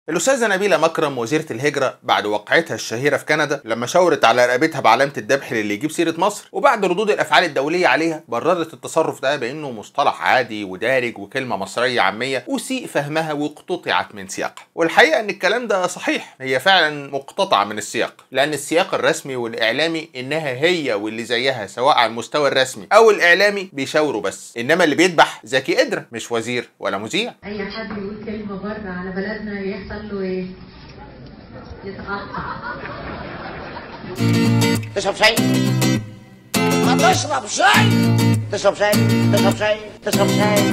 الأستاذة نبيلة مكرم وزيرة الهجرة بعد وقعتها الشهيرة في كندا لما شاورت على رقبتها بعلامة الذبح للي يجيب سيرة مصر وبعد ردود الأفعال الدولية عليها بررت التصرف ده بأنه مصطلح عادي ودارج وكلمة مصرية عامية وسيء فهمها واقتطعت من سياقها والحقيقة أن الكلام ده صحيح هي فعلا مقتطعة من السياق لأن السياق الرسمي والإعلامي إنها هي واللي زيها سواء على المستوى الرسمي أو الإعلامي بيشاوروا بس إنما اللي بيذبح زكي قدرة مش وزير ولا مذيع اي حد يقول كلمه بره على بلدنا يحصل له ايه يتقطع تشرب شاي ما تشرب شاي تشرب شاي تشرب شاي تشرب شاي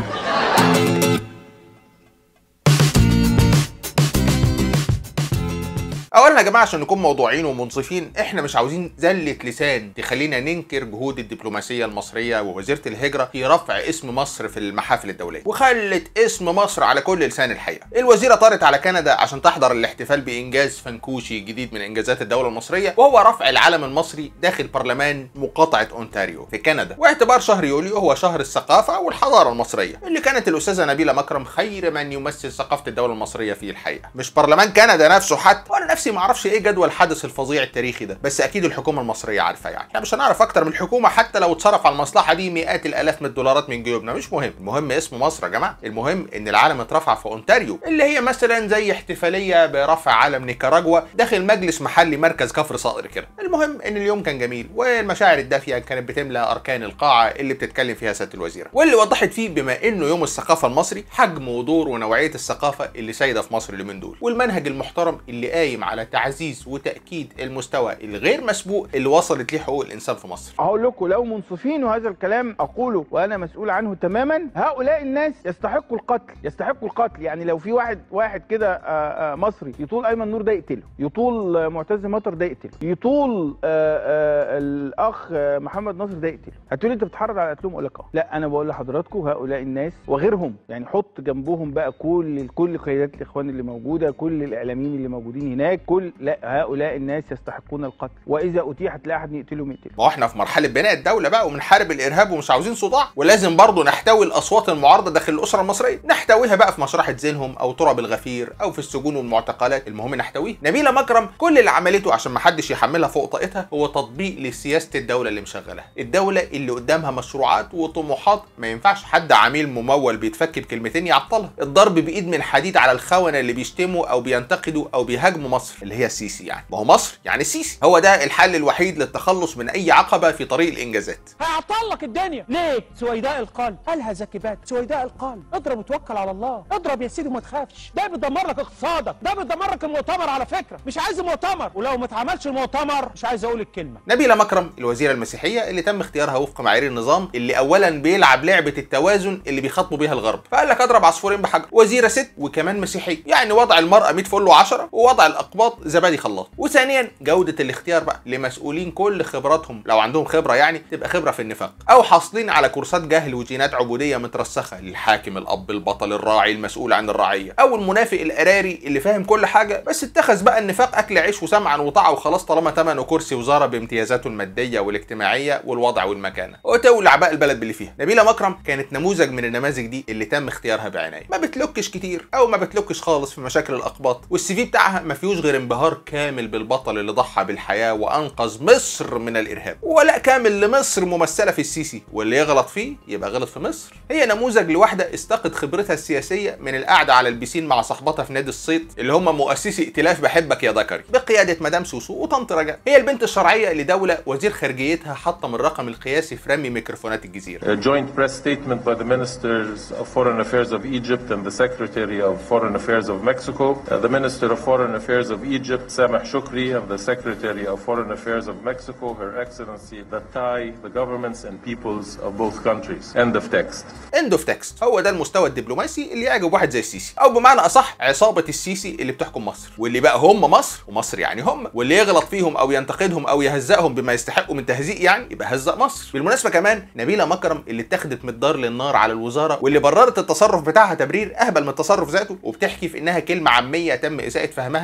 اولا يا جماعه عشان نكون موضوعيين ومنصفين احنا مش عاوزين زله لسان تخلينا ننكر جهود الدبلوماسيه المصريه ووزيره الهجره في رفع اسم مصر في المحافل الدوليه وخلت اسم مصر على كل لسان الحقيقه الوزيره طارت على كندا عشان تحضر الاحتفال بانجاز فنكوشي جديد من انجازات الدوله المصريه وهو رفع العلم المصري داخل برلمان مقاطعه اونتاريو في كندا واعتبار شهر يوليو هو شهر الثقافه والحضاره المصريه اللي كانت الاستاذه نبيله مكرم خير من يمثل ثقافه الدوله المصريه فيه الحقيقه مش برلمان كندا نفسه حتى وانا نفسي ما اعرفش ايه جدوى الحدث الفظيع التاريخي ده بس اكيد الحكومه المصريه عارفه يعني احنا مش هنعرف اكتر من الحكومه حتى لو اتصرف على المصلحه دي مئات الالاف من الدولارات من جيوبنا مش مهم المهم اسم مصر يا جماعه المهم ان العلم اترفع في اونتاريو اللي هي مثلا زي احتفاليه برفع علم نيكاراجوا داخل مجلس محلي مركز كفر صقر كده المهم ان اليوم كان جميل والمشاعر الدافيه كانت بتملى اركان القاعه اللي بتتكلم فيها سياده الوزيره واللي وضحت فيه بما انه يوم الثقافه المصري حجم ودور ونوعيه الثقافه اللي سايده في مصر اليومين دول والمنهج المحترم اللي قايم على تعزيز وتاكيد المستوى الغير مسبوق اللي وصلت ليه حقوق الانسان في مصر هقول لكم لو منصفين وهذا الكلام اقوله وانا مسؤول عنه تماما هؤلاء الناس يستحقوا القتل يستحقوا القتل يعني لو في واحد واحد كده آه، آه، مصري يطول ايمن نور ده يقتله يطول آه، معتز مطر ده يقتله يطول آه، آه، الاخ آه، محمد ناصر ده يقتله هتقولي انت بتحرض على قتلهم اقول لك اه لا انا بقول لحضراتكم هؤلاء الناس وغيرهم يعني حط جنبهم بقى كل كل قيادات الاخوان اللي موجوده كل الاعلاميين اللي موجودين هناك كل لا هؤلاء الناس يستحقون القتل واذا اتيحت لاحد يقتلهم يقتله ما هو احنا في مرحله بناء الدوله بقى وبنحارب الارهاب ومش عاوزين صداع ولازم برضه نحتوي الاصوات المعارضه داخل الاسره المصريه نحتويها بقى في مشرحه زينهم او تراب الغفير او في السجون والمعتقلات المهم نحتويها نبيله مكرم كل اللي عملته عشان ما حدش يحملها فوق طاقتها هو تطبيق لسياسه الدوله اللي مشغلها الدوله اللي قدامها مشروعات وطموحات ما ينفعش حد عميل ممول بيتفك بكلمتين يعطلها الضرب بايد من حديد على الخونه اللي بيشتموا او بينتقدوا او بيهاجموا مصر اللي هي السيسي يعني ما هو مصر يعني السيسي هو ده الحل الوحيد للتخلص من اي عقبه في طريق الانجازات هيعطل لك الدنيا ليه سويداء القلب قالها زكي بات سويداء القلب اضرب وتوكل على الله اضرب يا سيدي وما تخافش ده بيدمر لك اقتصادك ده بيدمر لك المؤتمر على فكره مش عايز مؤتمر ولو ما اتعملش المؤتمر مش عايز اقول الكلمه نبيلة مكرم الوزيرة المسيحية اللي تم اختيارها وفق معايير النظام اللي أولا بيلعب لعبة التوازن اللي بيخاطبوا بيها الغرب فقال لك أضرب عصفورين بحجر وزيرة ست وكمان مسيحية يعني وضع المرأة 100 فل و10 ووضع الأقباط زبادي خلاط وثانيا جودة الاختيار بقى لمسؤولين كل خبراتهم لو عندهم خبرة يعني تبقى خبرة في النفاق أو حاصلين على كورسات جهل وجينات عبودية مترسخة للحاكم الأب البطل الراعي المسؤول عن الرعية أو المنافق القراري اللي فاهم كل حاجة بس اتخذ بقى النفاق أكل عيش وسمعا وطاعة وخلاص طالما تمنه كرسي وزارة بامتيازاته المادية والاجتماعية والوضع والمكانة وتولع بقى البلد باللي فيها نبيلة مكرم كانت نموذج من النماذج دي اللي تم اختيارها بعناية ما بتلوكش كتير أو ما بتلوكش خالص في مشاكل الأقباط والسي في بتاعها ما فيهوش غير انبهار كامل بالبطل اللي ضحى بالحياة وأنقذ مصر من الإرهاب ولاء كامل لمصر ممثلة في السيسي واللي يغلط فيه يبقى غلط في مصر هي نموذج لواحدة استقت خبرتها السياسية من القعدة على البسين مع صاحبتها في نادي الصيد اللي هم مؤسسي ائتلاف بحبك يا ذكري بقيادة مدام سوسو وطنط رجاء هي البنت الشرعية لدولة وزير خارجيتها حطم الرقم القياسي في رمي ميكروفونات الجزيرة A joint press statement by the ministers of foreign affairs of Egypt and the secretary of foreign affairs of Mexico. Uh, the minister of foreign affairs of Egypt, Sameh Shukri, and the secretary of foreign affairs of Mexico, Her Excellency, that tie the governments and peoples of both countries. End of text. اند اوف تكست هو ده المستوى الدبلوماسي اللي يعجب واحد زي السيسي او بمعنى اصح عصابه السيسي اللي بتحكم مصر واللي بقى هم مصر ومصر يعني هم واللي يغلط فيهم او ينتقدهم او يهزقهم بما يستحقوا من تهزيق يعني يبقى هزق مصر بالمناسبه كمان نبيله مكرم اللي اتخذت من الدار للنار على الوزاره واللي بررت التصرف بتاعها تبرير اهبل من التصرف ذاته وبتحكي في انها كلمه عاميه تم اساءه فهمها اللي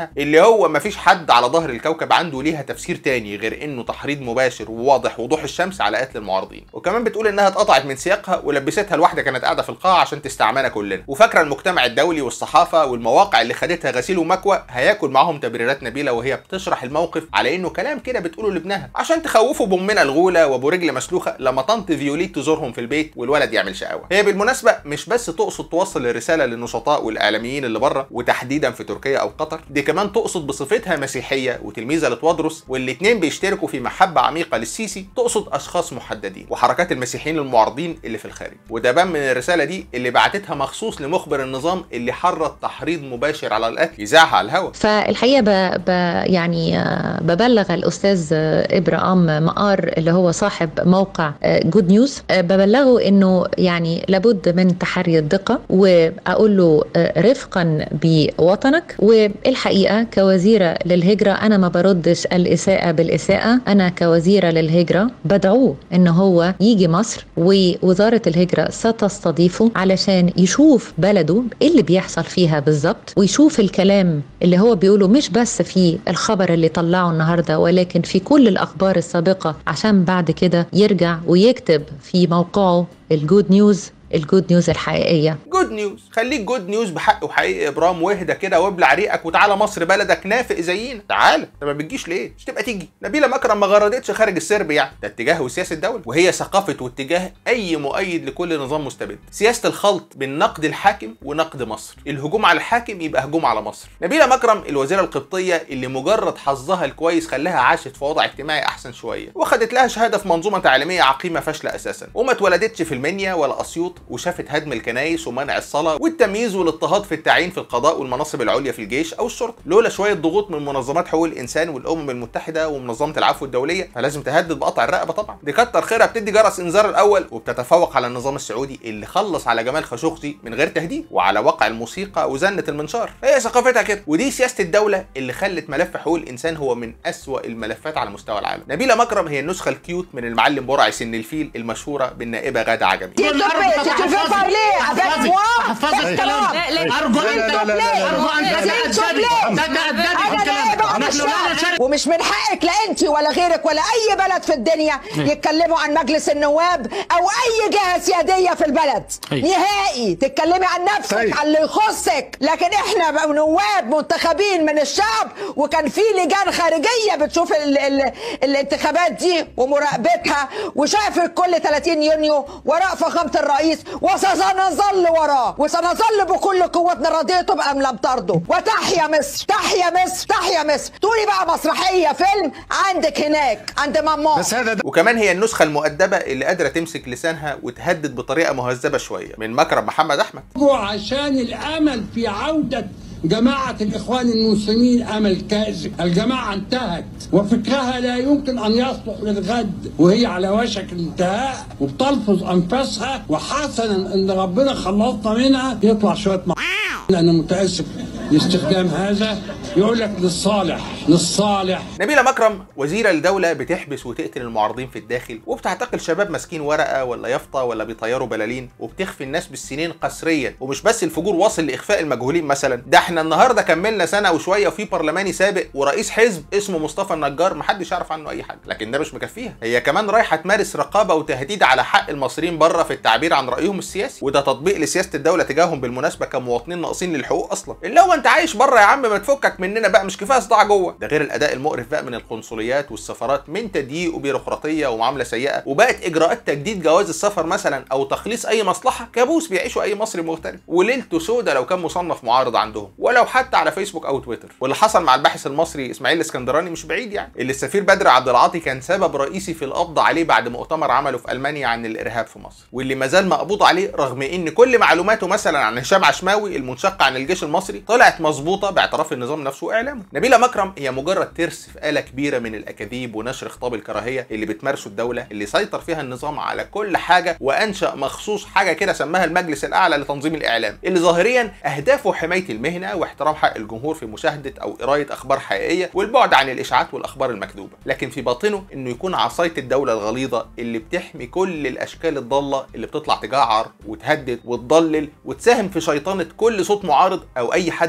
هو مفيش حد على ظهر الكوكب عنده ليها تفسير تاني غير انه تحريض مباشر وواضح وضوح الشمس على قتل المعارضين وكمان بتقول انها اتقطعت من سياقها ولبستها لواحده كانت قاعده في القاعه عشان تستعملنا كلنا وفاكره المجتمع الدولي والصحافه والمواقع اللي خدتها غسيل ومكوى هياكل معاهم تبريرات نبيله وهي بتشرح الموقف على انه كلام كده بتقوله لابنها عشان تخوفوا بامنا الغوله وابو رجل مسلوخه لما طنط فيوليت تزورهم في البيت والولد يعمل شقاوه هي بالمناسبه مش بس تقصد توصل الرساله للنشطاء والاعلاميين اللي بره وتحديدا في تركيا او قطر دي كمان تقصد بصفتها مسيحيه وتلميذه لتوادرس والاثنين بيشتركوا في محبه عميقه للسيسي تقصد اشخاص محددين وحركات المسيحيين المعارضين اللي في الخارج وده بان من الرساله دي اللي بعتتها مخصوص لمخبر النظام اللي حرض تحريض مباشر على القتل يذاعها على الهواء فالحقيقه ب... ب... يعني آه، ببلغ الاستاذ آه، ابراهام مقار اللي هو صاحب موقع جود نيوز ببلغه انه يعني لابد من تحري الدقه واقول له آه، رفقا بوطنك والحقيقه كوزيره للهجره انا ما بردش الاساءه بالاساءه انا كوزيره للهجره بدعوه ان هو يجي مصر ووزاره الهجره ستستضيفه علشان يشوف بلده ايه اللي بيحصل فيها بالظبط ويشوف الكلام اللي هو بيقوله مش بس في الخبر اللي طلعه النهارده ولكن في كل الاخبار السابقه عشان بعد كده يرجع ويكتب في موقعه الجود نيوز الجود نيوز الحقيقيه جود نيوز خليك جود نيوز بحق وحقيقي يا ابرام واهدى كده وابلع ريقك وتعالى مصر بلدك نافق زينا تعالى انت ما بتجيش ليه مش تبقى تيجي نبيله مكرم ما غردتش خارج السرب يعني ده اتجاه وسياسه الدوله وهي ثقافه واتجاه اي مؤيد لكل نظام مستبد سياسه الخلط بين نقد الحاكم ونقد مصر الهجوم على الحاكم يبقى هجوم على مصر نبيله مكرم الوزيره القبطيه اللي مجرد حظها الكويس خلاها عاشت في وضع اجتماعي احسن شويه واخدت لها شهاده في منظومه تعليميه عقيمه فاشله اساسا وما اتولدتش في المنيا ولا اسيوط وشافت هدم الكنايس ومنع الصلاه والتمييز والاضطهاد في التعيين في القضاء والمناصب العليا في الجيش او الشرطه لولا شويه ضغوط من منظمات حقوق الانسان والامم المتحده ومنظمه العفو الدوليه فلازم تهدد بقطع الرقبه طبعا دي كتر خيرها بتدي جرس انذار الاول وبتتفوق على النظام السعودي اللي خلص على جمال خاشقجي من غير تهديد وعلى واقع الموسيقى وزنه المنشار هي ثقافتها كده ودي سياسه الدوله اللي خلت ملف حقوق الانسان هو من اسوا الملفات على مستوى العالم نبيله مكرم هي النسخه الكيوت من المعلم برعي سن الفيل المشهوره بالنائبه غاده عجمي ارجو انت ارجو ان ومش من حقك لا انت ولا غيرك ولا اي بلد في الدنيا يتكلموا عن مجلس النواب او اي جهه سياديه في البلد نهائي تتكلمي عن نفسك عن اللي يخصك لكن احنا بقى نواب منتخبين من الشعب وكان في لجان خارجيه بتشوف ال ال الانتخابات دي ومراقبتها وشافت كل 30 يونيو وراء فخامه الرئيس وسنظل وراه وسنظل بكل قوتنا رضيتم ام لم ترضوا وتحيا مصر تحيا مصر تحيا مصر تقولي بقى مسرحيه فيلم عندك هناك عند ماما بس هذا وكمان هي النسخه المؤدبه اللي قادره تمسك لسانها وتهدد بطريقه مهذبه شويه من مكرم محمد احمد عشان الامل في عوده جماعة الإخوان المسلمين أمل كاذب الجماعة انتهت وفكرها لا يمكن أن يصلح للغد وهي على وشك الانتهاء وبتلفظ أنفاسها وحسنا أن ربنا خلصنا منها يطلع شوية مع أنا متأسف لاستخدام هذا يقول لك للصالح للصالح نبيله مكرم وزيره لدوله بتحبس وتقتل المعارضين في الداخل وبتعتقل شباب ماسكين ورقه ولا يافطه ولا بيطيروا بلالين وبتخفي الناس بالسنين قسريا ومش بس الفجور واصل لاخفاء المجهولين مثلا ده احنا النهارده كملنا سنه وشويه وفي برلماني سابق ورئيس حزب اسمه مصطفى النجار محدش يعرف عنه اي حاجه لكن ده مش مكفيها هي كمان رايحه تمارس رقابه وتهديد على حق المصريين بره في التعبير عن رايهم السياسي وده تطبيق لسياسه الدوله تجاههم بالمناسبه كمواطنين ناقصين للحقوق اصلا اللي هو انت عايش بره يا عم ما تفكك مننا بقى مش كفايه صداع جوه ده غير الاداء المقرف بقى من القنصليات والسفارات من تضييق وبيروقراطيه ومعامله سيئه وبقت اجراءات تجديد جواز السفر مثلا او تخليص اي مصلحه كابوس بيعيشه اي مصري مغترب وليلته سودا لو كان مصنف معارض عندهم ولو حتى على فيسبوك او تويتر واللي حصل مع الباحث المصري اسماعيل الاسكندراني مش بعيد يعني اللي السفير بدر عبد العاطي كان سبب رئيسي في القبض عليه بعد مؤتمر عمله في المانيا عن الارهاب في مصر واللي ما زال مقبوض عليه رغم ان كل معلوماته مثلا عن هشام عشماوي المنشق عن الجيش المصري طلعت مظبوطه باعتراف النظام نفسه واعلامه نبيله مكرم هي مجرد ترس في آلة كبيرة من الأكاذيب ونشر خطاب الكراهية اللي بتمارسه الدولة اللي سيطر فيها النظام على كل حاجة وأنشأ مخصوص حاجة كده سماها المجلس الأعلى لتنظيم الإعلام اللي ظاهريا أهدافه حماية المهنة واحترام حق الجمهور في مشاهدة أو قراية أخبار حقيقية والبعد عن الإشاعات والأخبار المكذوبة لكن في باطنه إنه يكون عصاية الدولة الغليظة اللي بتحمي كل الأشكال الضالة اللي بتطلع تجعر وتهدد وتضلل وتساهم في شيطنة كل صوت معارض أو أي حد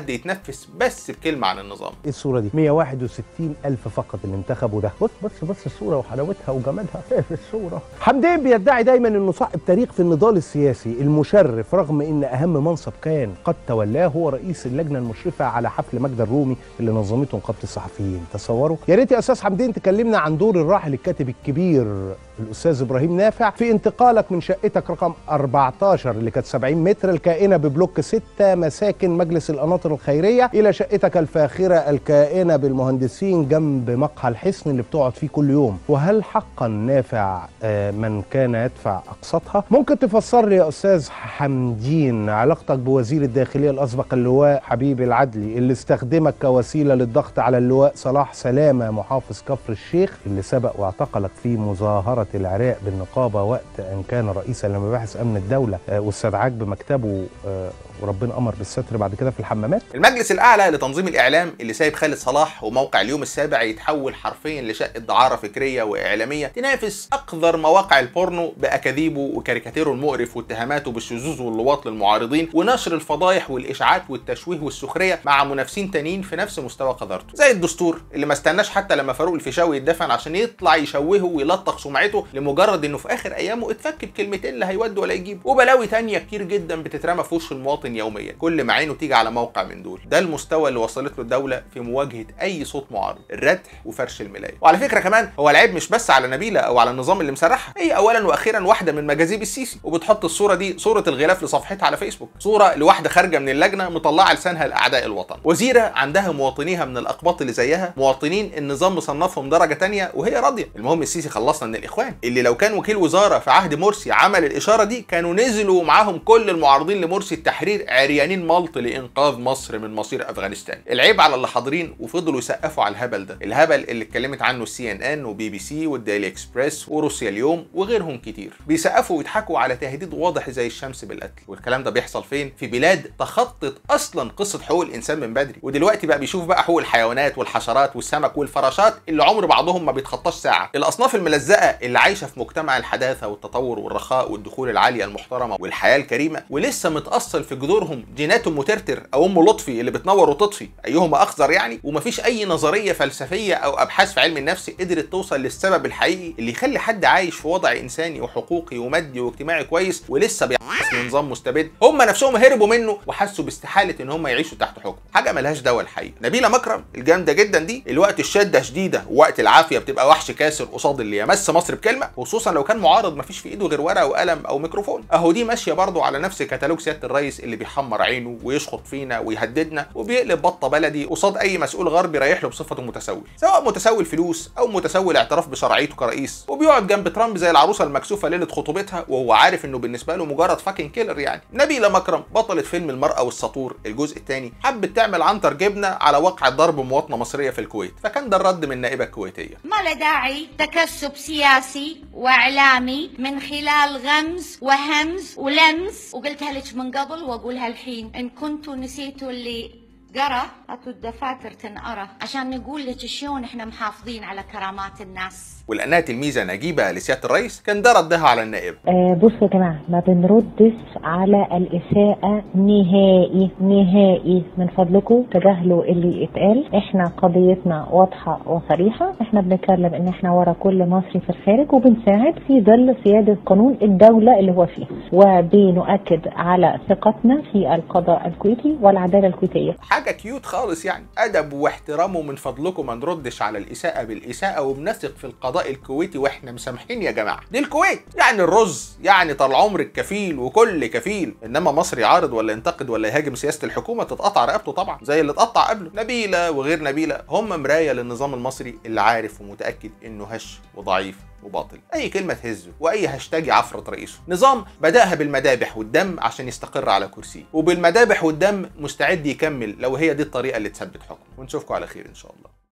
حد يتنفس بس بكلمه عن النظام ايه الصوره دي 161 الف فقط اللي انتخبوا ده بص بص بص الصوره وحلاوتها وجمالها ايه في الصوره حمدين بيدعي دايما انه صاحب تاريخ في النضال السياسي المشرف رغم ان اهم منصب كان قد تولاه هو رئيس اللجنه المشرفه على حفل مجد الرومي اللي نظمته نقابه الصحفيين تصوروا يا ريت يا استاذ حمدين تكلمنا عن دور الراحل الكاتب الكبير الاستاذ ابراهيم نافع في انتقالك من شقتك رقم 14 اللي كانت 70 متر الكائنه ببلوك 6 مساكن مجلس القناطر الخيريه الى شقتك الفاخره الكائنه بالمهندسين جنب مقهى الحصن اللي بتقعد فيه كل يوم وهل حقا نافع آه، من كان يدفع اقساطها ممكن تفسر لي يا استاذ حمدين علاقتك بوزير الداخليه الاسبق اللواء حبيب العدلي اللي استخدمك كوسيله للضغط على اللواء صلاح سلامه محافظ كفر الشيخ اللي سبق واعتقلك في مظاهره العراق بالنقابه وقت ان كان رئيسا لمباحث امن الدوله آه، واستدعاك بمكتبه آه، وربنا امر بالستر بعد كده في الحمامات المجلس الاعلى لتنظيم الاعلام اللي سايب خالد صلاح وموقع اليوم السابع يتحول حرفيا لشقه دعاره فكريه واعلاميه تنافس اقذر مواقع البورنو باكاذيبه وكاريكاتيره المقرف واتهاماته بالشذوذ واللواط للمعارضين ونشر الفضايح والاشاعات والتشويه والسخريه مع منافسين تانيين في نفس مستوى قذارته زي الدستور اللي ما استناش حتى لما فاروق الفيشاوي يتدفن عشان يطلع يشوهه ويلطخ سمعته لمجرد انه في اخر ايامه اتفك بكلمتين لا هيود ولا يجيب وبلاوي تانية كتير جدا بتترمى في وش المواطن يوميا كل ما عينه تيجي على موقع من دول ده المستوى اللي وصلت له الدوله في مواجهه اي صوت معارض الردح وفرش الملايه وعلى فكره كمان هو العيب مش بس على نبيله او على النظام اللي مسرحها هي اولا واخيرا واحده من مجاذيب السيسي وبتحط الصوره دي صوره الغلاف لصفحتها على فيسبوك صوره لواحده خارجه من اللجنه مطلعه لسانها لاعداء الوطن وزيره عندها مواطنيها من الاقباط اللي زيها مواطنين النظام مصنفهم درجه تانية وهي راضيه المهم السيسي خلصنا من الاخوان اللي لو كان وكيل وزاره في عهد مرسي عمل الاشاره دي كانوا نزلوا معاهم كل المعارضين لمرسي التحرير عريانين ملط لانقاذ مصر من مصير افغانستان العيب على اللي حاضرين وفضلوا يسقفوا على الهبل ده الهبل اللي اتكلمت عنه السي ان ان وبي بي سي والديلي اكسبريس وروسيا اليوم وغيرهم كتير بيسقفوا ويضحكوا على تهديد واضح زي الشمس بالقتل والكلام ده بيحصل فين في بلاد تخطت اصلا قصه حقوق الانسان من بدري ودلوقتي بقى بيشوف بقى حقوق الحيوانات والحشرات والسمك والفراشات اللي عمر بعضهم ما بيتخطاش ساعه الاصناف الملزقه اللي عايشه في مجتمع الحداثه والتطور والرخاء والدخول العاليه المحترمه والحياه الكريمه ولسه متاصل في جذورهم جينات ام ترتر او ام لطفي اللي بتنور وتطفي ايهما اخزر يعني ومفيش اي نظريه فلسفيه او ابحاث في علم النفس قدرت توصل للسبب الحقيقي اللي يخلي حد عايش في وضع انساني وحقوقي ومادي واجتماعي كويس ولسه بيعيش في نظام مستبد هم نفسهم هربوا منه وحسوا باستحاله ان هم يعيشوا تحت حكم حاجه ملهاش دواء الحقيقه نبيله مكرم الجامده جدا دي الوقت الشده شديده ووقت العافيه بتبقى وحش كاسر قصاد اللي يمس مصر بكلمه خصوصا لو كان معارض مفيش في ايده غير ورقه وقلم او ميكروفون اهو دي ماشيه برضه على نفس كتالوج سياده الرئيس اللي بيحمر عينه ويشخط فينا ويهددنا وبيقلب بطه بلدي قصاد اي مسؤول غربي رايح له بصفته متسول سواء متسول فلوس او متسول اعتراف بشرعيته كرئيس وبيقعد جنب ترامب زي العروسه المكسوفه ليله خطوبتها وهو عارف انه بالنسبه له مجرد فاكين كيلر يعني نبيله مكرم بطله فيلم المراه والسطور الجزء الثاني حبت تعمل عنتر جبنه على واقع ضرب مواطنه مصريه في الكويت فكان ده الرد من النائبه الكويتيه ما له داعي تكسب سياسي واعلامي من خلال غمز وهمز ولمز وقلتها لك من قبل واقولها الحين ان كنتوا نسيتوا اللي قرا هاتوا الدفاتر تنقرا عشان نقول لك شلون احنا محافظين على كرامات الناس ولانها تلميذه نجيبه لسياده الرئيس كان ده ردها على النائب آه بصوا يا جماعه ما بنردش على الاساءه نهائي نهائي من فضلكم تجاهلوا اللي اتقال احنا قضيتنا واضحه وصريحه احنا بنتكلم ان احنا ورا كل مصري في الخارج وبنساعد في ظل سياده قانون الدوله اللي هو فيها وبنؤكد على ثقتنا في القضاء الكويتي والعداله الكويتيه حاجه كيوت خالص يعني ادب واحترام من فضلكم ما نردش على الاساءه بالاساءه وبنثق في القضاء الكويتي واحنا مسامحين يا جماعه دي الكويت يعني الرز يعني طال عمر الكفيل وكل كفيل انما مصر يعارض ولا ينتقد ولا يهاجم سياسه الحكومه تتقطع رقبته طبعا زي اللي اتقطع قبله نبيله وغير نبيله هم مرايه للنظام المصري اللي عارف ومتاكد انه هش وضعيف وباطل اي كلمه تهزه واي هاشتاج يعفرط رئيسه نظام بداها بالمذابح والدم عشان يستقر على كرسيه وبالمذابح والدم مستعد يكمل لو هي دي الطريقه اللي تثبت حكمه ونشوفكم على خير ان شاء الله